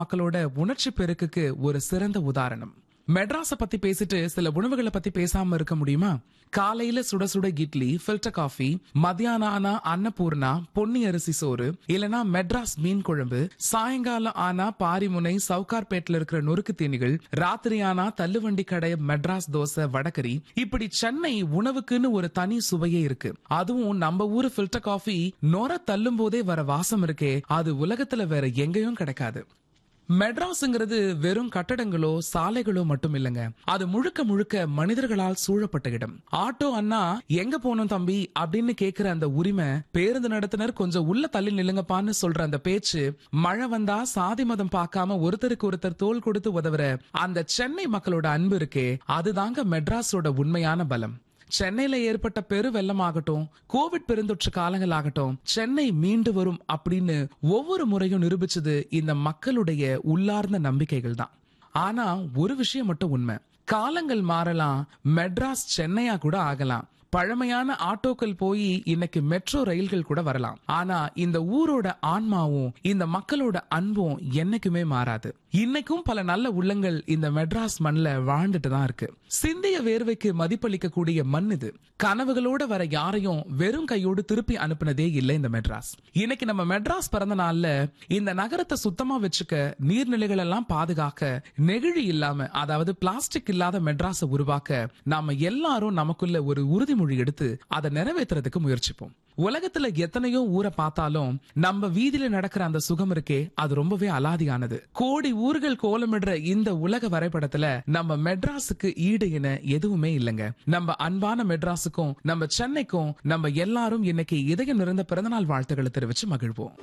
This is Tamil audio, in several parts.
மக்களோட உணர்ச்சி பெருக்குக்கு ஒரு சிறந்த உதாரணம் மெட்ராஸ பத்தி பேசிட்டு சில உணவுகளை பத்தி பேசாம இருக்க முடியுமா காலையில சுட சுட இட்லி ஃபில்டர் காஃபி மத்தியானம் ஆனா அன்னபூர்ணா பொன்னி அரிசி சோறு இல்லனா மெட்ராஸ் மீன் குழம்பு சாயங்காலம் ஆனா பாரிமுனை சவுகார்பேட்ல இருக்கிற நொறுக்கு தீனிகள் ராத்திரி ஆனா தள்ளுவண்டி கடை மெட்ராஸ் தோசை வடகரி இப்படி சென்னை உணவுக்குன்னு ஒரு தனி சுவையே இருக்கு அதுவும் நம்ம ஊரு ஃபில்டர் காஃபி நொர தள்ளும் போதே வர வாசம் இருக்கே அது உலகத்துல வேற எங்கேயும் கிடைக்காது மெட்ராஸ்ங்கிறது வெறும் கட்டடங்களோ சாலைகளோ மட்டும் இல்லைங்க அது முழுக்க முழுக்க மனிதர்களால் சூழப்பட்ட இடம் ஆட்டோ அண்ணா எங்க போனோம் தம்பி அப்படின்னு கேக்குற அந்த உரிமை பேருந்து நடத்துனர் கொஞ்சம் உள்ள தள்ளி நில்லுங்கப்பான்னு சொல்ற அந்த பேச்சு மழை வந்தா சாதி மதம் பார்க்காம ஒருத்தருக்கு ஒருத்தர் தோல் கொடுத்து உதவுற அந்த சென்னை மக்களோட அன்பு இருக்கே அதுதாங்க மெட்ராஸோட உண்மையான பலம் சென்னையில ஏற்பட்ட பெரு வெள்ளமாகட்டும் கோவிட் பெருந்தொற்று காலங்களாகட்டும் சென்னை மீண்டு வரும் அப்படின்னு ஒவ்வொரு முறையும் நிரூபிச்சது இந்த மக்களுடைய உள்ளார்ந்த நம்பிக்கைகள் தான் ஆனா ஒரு விஷயம் மட்டும் உண்மை காலங்கள் மாறலாம் மெட்ராஸ் சென்னையா கூட ஆகலாம் பழமையான ஆட்டோக்கள் போய் இன்னைக்கு மெட்ரோ ரயில்கள் கூட வரலாம் ஆனா இந்த ஊரோட ஆன்மாவும் இந்த மக்களோட அன்பும் என்னைக்குமே மாறாது இன்னைக்கும் பல நல்ல உள்ளங்கள் இந்த மெட்ராஸ் மண்ல வாழ்ந்துட்டு தான் இருக்கு சிந்திய வேர்வைக்கு மதிப்பளிக்க கூடிய மண் இது கனவுகளோட வர யாரையும் வெறும் கையோடு திருப்பி அனுப்புனதே இல்லை இந்த மெட்ராஸ் இன்னைக்கு நம்ம மெட்ராஸ் பிறந்த நாள்ல இந்த நகரத்தை சுத்தமா வச்சுக்க நீர்நிலைகள் எல்லாம் பாதுகாக்க நெகிழி இல்லாம அதாவது பிளாஸ்டிக் இல்லாத மெட்ராஸை உருவாக்க நாம எல்லாரும் நமக்குள்ள ஒரு உறுதிமொழி எடுத்து அதை நிறைவேற்றுறதுக்கு முயற்சிப்போம் உலகத்துல எத்தனையோ ஊரை பார்த்தாலும் நம்ம வீதியில நடக்கிற அந்த சுகம் இருக்கே அது ரொம்பவே அலாதியானது கோடி ஊர்கள் கோலமிடுற இந்த உலக வரைபடத்துல நம்ம மெட்ராஸுக்கு ஈடு என எதுவுமே இல்லைங்க நம்ம அன்பான மெட்ராஸுக்கும் நம்ம சென்னைக்கும் நம்ம எல்லாரும் இன்னைக்கு இதயம் நிறைந்த பிறந்தநாள் வாழ்த்துக்களை தெரிவிச்சு மகிழ்வோம்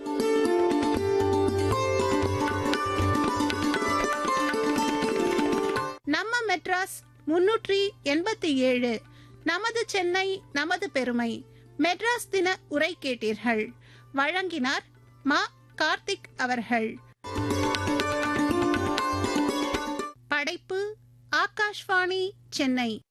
நம்ம மெட்ராஸ் முன்னூற்றி எண்பத்தி ஏழு நமது சென்னை நமது பெருமை மெட்ராஸ் தின உரை கேட்டீர்கள் வழங்கினார் மா கார்த்திக் அவர்கள் படைப்பு ஆகாஷ்வாணி சென்னை